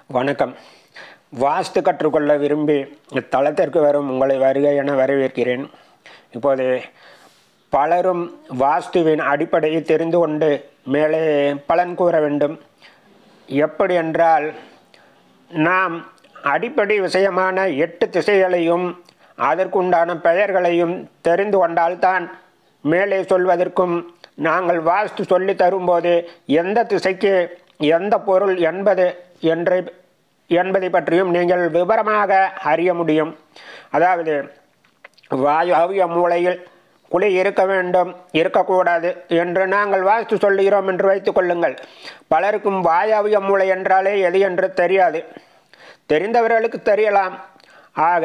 வணக்கம் வாஸ்து கற்றுக்கொள்ள விரும்பி இத்தலத்திற்கு வரும் உங்களை வருக என வரவேற்கிறேன் இப்போது பலரும் வாஸ்துவின் அடிப்படையை தெரிந்து கொண்டு மேலே பலன் கூற வேண்டும் எப்படி என்றால் நாம் அடிப்படை விஷயமான எட்டு திசைகளையும் அதற்குண்டான பெயர்களையும் தெரிந்து கொண்டால்தான் மேலே சொல்வதற்கும் நாங்கள் வாஸ்து சொல்லி தரும்போது எந்த திசைக்கு எந்த பொருள் என்பது என்று என்பதை பற்றியும் நீங்கள் விவரமாக அறிய முடியும் அதாவது வாயு மூலையில் குழி இருக்க வேண்டும் இருக்கக்கூடாது என்று நாங்கள் வாஸ்து சொல்லுகிறோம் என்று வைத்துக் கொள்ளுங்கள் பலருக்கும் வாயவிய மூளை என்றாலே எது என்று தெரியாது தெரிந்தவர்களுக்கு தெரியலாம் ஆக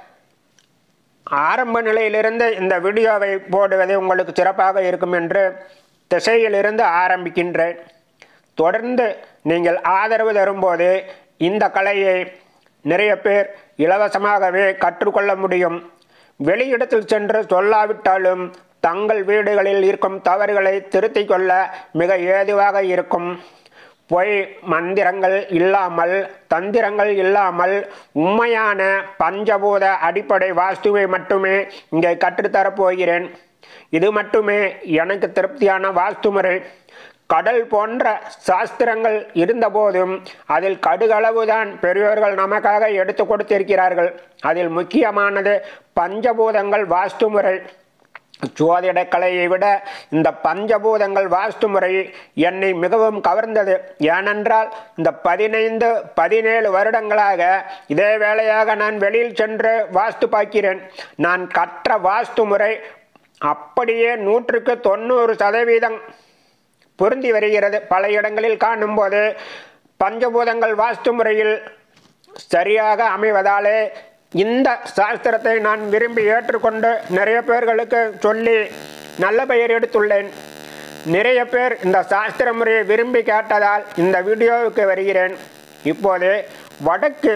ஆரம்ப நிலையிலிருந்து இந்த வீடியோவை போடுவது உங்களுக்கு சிறப்பாக இருக்கும் என்று திசையிலிருந்து ஆரம்பிக்கின்றேன் தொடர்ந்து நீங்கள் ஆதரவு தரும்போது இந்த கலையை நிறைய பேர் இலவசமாகவே கற்றுக்கொள்ள முடியும் வெளியிடத்தில் சென்று சொல்லாவிட்டாலும் தங்கள் வீடுகளில் இருக்கும் தவறுகளை திருத்திக் கொள்ள மிக ஏதுவாக இருக்கும் பொய் மந்திரங்கள் இல்லாமல் தந்திரங்கள் இல்லாமல் உண்மையான பஞ்சபூத அடிப்படை வாஸ்துவை மட்டுமே இங்கே கற்றுத்தரப் போகிறேன் இது மட்டுமே எனக்கு திருப்தியான வாஸ்து முறை கடல் போன்ற சாஸ்திரங்கள் இருந்தபோதும் அதில் கடுகளவுதான் பெரியோர்கள் நமக்காக எடுத்து கொடுத்திருக்கிறார்கள் அதில் முக்கியமானது பஞ்சபூதங்கள் வாஸ்து முறை ஜோதிட கலையை விட இந்த பஞ்சபூதங்கள் வாஸ்து முறை என்னை மிகவும் கவர்ந்தது ஏனென்றால் இந்த பதினைந்து பதினேழு வருடங்களாக இதே வேளையாக நான் வெளியில் சென்று வாஸ்து பார்க்கிறேன் நான் கற்ற வாஸ்து முறை அப்படியே நூற்றுக்கு தொண்ணூறு சதவீதம் பொருந்தி வருகிறது பல இடங்களில் காணும்போது பஞ்சபூதங்கள் வாஸ்து முறையில் சரியாக அமைவதாலே இந்த சாஸ்திரத்தை நான் விரும்பி ஏற்றுக்கொண்டு நிறைய பேர்களுக்கு சொல்லி நல்ல பெயர் எடுத்துள்ளேன் நிறைய பேர் இந்த சாஸ்திர முறையை விரும்பி கேட்டதால் இந்த வீடியோவுக்கு வருகிறேன் இப்போது வடக்கு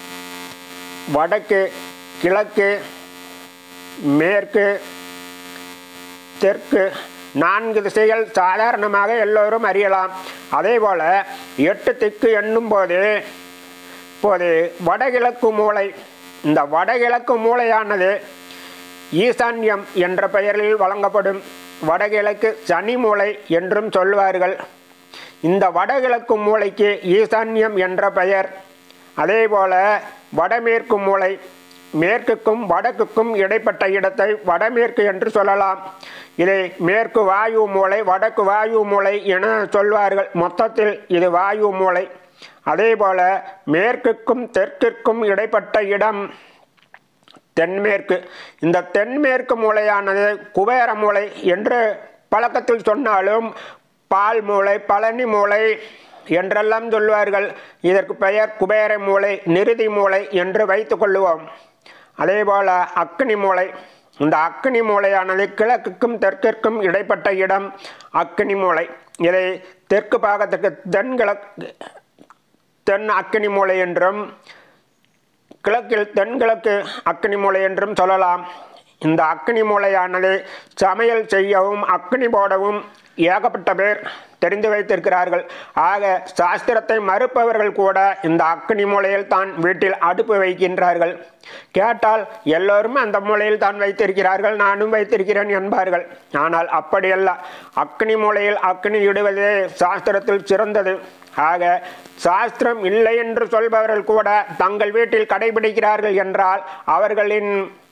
வடக்கு கிழக்கு மேற்கு தெற்கு நான்கு திசைகள் சாதாரணமாக எல்லோரும் அறியலாம் அதே போல எட்டு திக்கு எண்ணும் போது இப்போது வடகிழக்கு மூளை இந்த வடகிழக்கு மூளையானது ஈசான்யம் என்ற பெயரில் வழங்கப்படும் வடகிழக்கு சனி மூளை என்றும் சொல்வார்கள் இந்த வடகிழக்கு மூளைக்கு ஈசான்யம் என்ற பெயர் அதே போல வடமேற்கு மூளை மேற்குக்கும் வடக்குக்கும் இடைப்பட்ட இடத்தை வடமேற்கு என்று சொல்லலாம் இதை மேற்கு வாயு மூளை வடக்கு வாயு மூளை என சொல்வார்கள் மொத்தத்தில் இது வாயு மூளை அதே போல மேற்குக்கும் தெற்கிற்கும் இடைப்பட்ட இடம் தென்மேற்கு இந்த தென்மேற்கு மூளையானது குபேர மூளை என்று பழக்கத்தில் சொன்னாலும் பால் மூளை பழனி மூளை என்றெல்லாம் சொல்வார்கள் இதற்கு பெயர் குபேர மூளை நிறுதி மூளை என்று வைத்துக் கொள்ளுவோம் அதே போல அக்னி மூளை இந்த அக்னி மூளையானது கிழக்குக்கும் தெற்கிற்கும் இடைப்பட்ட இடம் அக்னி மூளை இதை தெற்கு பாகத்துக்கு தென்கிழக்கு தென் அக்னி மூளை என்றும் கிழக்கில் தென்கிழக்கு அக்னி மூளை என்றும் சொல்லலாம் இந்த அக்னி மூளையானது சமையல் செய்யவும் அக்னி போடவும் ஏகப்பட்ட பேர் தெரிந்து வைத்திருக்கிறார்கள் ஆக சாஸ்திரத்தை மறுப்பவர்கள் கூட இந்த அக்னி மூலையில் தான் வீட்டில் அடுப்பு வைக்கின்றார்கள் கேட்டால் எல்லோரும் அந்த மூலையில் தான் வைத்திருக்கிறார்கள் நானும் வைத்திருக்கிறேன் என்பார்கள் ஆனால் அப்படியல்ல அக்னி மூலையில் அக்னி இடுவதே சாஸ்திரத்தில் சிறந்தது ஆக சாஸ்திரம் இல்லை என்று சொல்பவர்கள் கூட தங்கள் வீட்டில் கடைபிடிக்கிறார்கள் என்றால் அவர்களின்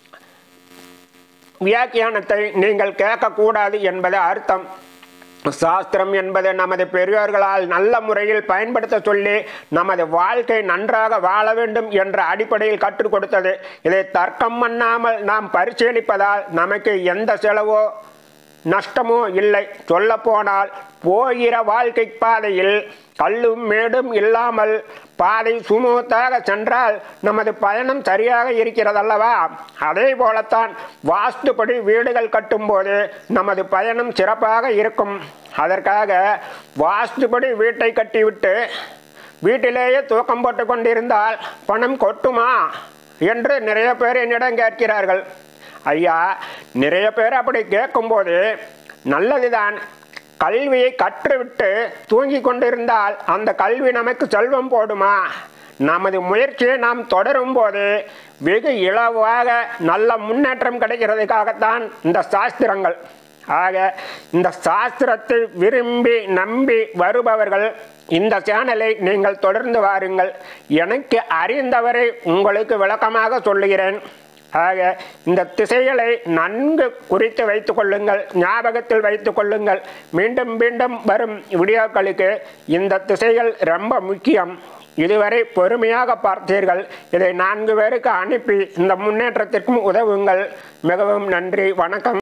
வியாக்கியானத்தை நீங்கள் கேட்கக்கூடாது என்பது அர்த்தம் சாஸ்திரம் என்பது நமது பெரியோர்களால் நல்ல முறையில் பயன்படுத்த சொல்லி நமது வாழ்க்கை நன்றாக வாழ வேண்டும் என்ற அடிப்படையில் கற்றுக் கொடுத்தது இதை தர்க்கம் பண்ணாமல் நாம் பரிசீலிப்பதால் நமக்கு எந்த செலவோ நஷ்டமோ இல்லை சொல்ல போனால் போகிற வாழ்க்கை பாதையில் கல்லும் மேடும் இல்லாமல் பாதை சுமூத்தாக சென்றால் நமது பயணம் சரியாக இருக்கிறதல்லவா அதே போலத்தான் வாஸ்துப்படி வீடுகள் கட்டும்போது நமது பயணம் சிறப்பாக இருக்கும் அதற்காக வாஸ்துப்படி வீட்டை கட்டிவிட்டு வீட்டிலேயே தூக்கம் போட்டு கொண்டிருந்தால் பணம் கொட்டுமா என்று நிறைய பேர் என்னிடம் கேட்கிறார்கள் ஐயா நிறைய பேர் அப்படி கேட்கும்போது நல்லதுதான் கல்வியை கற்றுவிட்டு தூங்கி கொண்டிருந்தால் அந்த கல்வி நமக்கு செல்வம் போடுமா நமது முயற்சியை நாம் தொடரும் போது வெகு இலவாக நல்ல முன்னேற்றம் கிடைக்கிறதுக்காகத்தான் இந்த சாஸ்திரங்கள் ஆக இந்த சாஸ்திரத்தை விரும்பி நம்பி வருபவர்கள் இந்த சேனலை நீங்கள் தொடர்ந்து வாருங்கள் எனக்கு அறிந்தவரை உங்களுக்கு விளக்கமாக சொல்லுகிறேன் ஆக இந்த திசைகளை நன்கு குறித்து வைத்துக் கொள்ளுங்கள் ஞாபகத்தில் வைத்துக் கொள்ளுங்கள் மீண்டும் மீண்டும் வரும் வீடியோக்களுக்கு இந்த திசைகள் ரொம்ப முக்கியம் இதுவரை பொறுமையாக பார்த்தீர்கள் இதை நான்கு பேருக்கு அனுப்பி இந்த முன்னேற்றத்திற்கும் உதவுங்கள் மிகவும் நன்றி வணக்கம்